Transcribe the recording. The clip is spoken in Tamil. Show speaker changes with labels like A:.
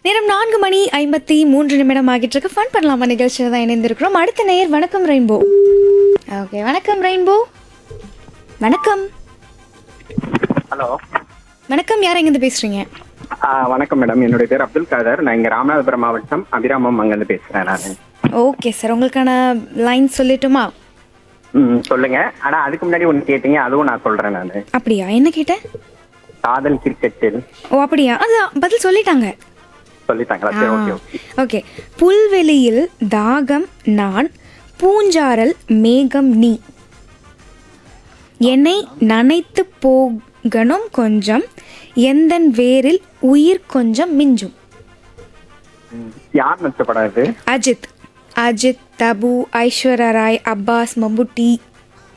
A: நேரம் நான்கு மணி ஐம்பத்தி மூன்று நிமிடம் ஆகிட்டு இருக்கு ஃபன் பண்ணலாமா நிகழ்ச்சியில் தான் இணைந்திருக்கிறோம் அடுத்த நேயர் வணக்கம் ரெயின்போ ஓகே வணக்கம் ரெயின்போ வணக்கம்
B: ஹலோ
A: வணக்கம் யார் எங்கேருந்து பேசுறீங்க
B: ஆ, வணக்கம் மேடம் என்னுடைய பேர் அப்துல் காதர் நான் இங்க ராமநாதபுரம் மாவட்டம் அபிராமம் அங்கிருந்து பேசுறேன் நான்
A: ஓகே சார் உங்களுக்கான லைன் சொல்லட்டுமா
B: ம் சொல்லுங்க ஆனா அதுக்கு முன்னாடி ஒன்று கேட்டீங்க அதுவும் நான் சொல்றேன் நான்
A: அப்படியா என்ன கேட்டேன்
B: காதல் கிரிக்கெட்டில்
A: ஓ அப்படியா அது பதில் சொல்லிட்டாங்க
B: சொல்லிட்டாங்களா சரி ஓகே ஓகே
A: ஓகே புல்வெளியில் தாகம் நான் பூஞ்சாரல் மேகம் நீ என்னை நனைத்து போகணும் கொஞ்சம் எந்தன் வேரில் உயிர் கொஞ்சம் மிஞ்சும்
B: ம். யார் நடிச்ச படம் இது
A: அஜித் அஜித் தபு ஐஸ்வர்யா ராய் அப்பாஸ் மம்புட்டி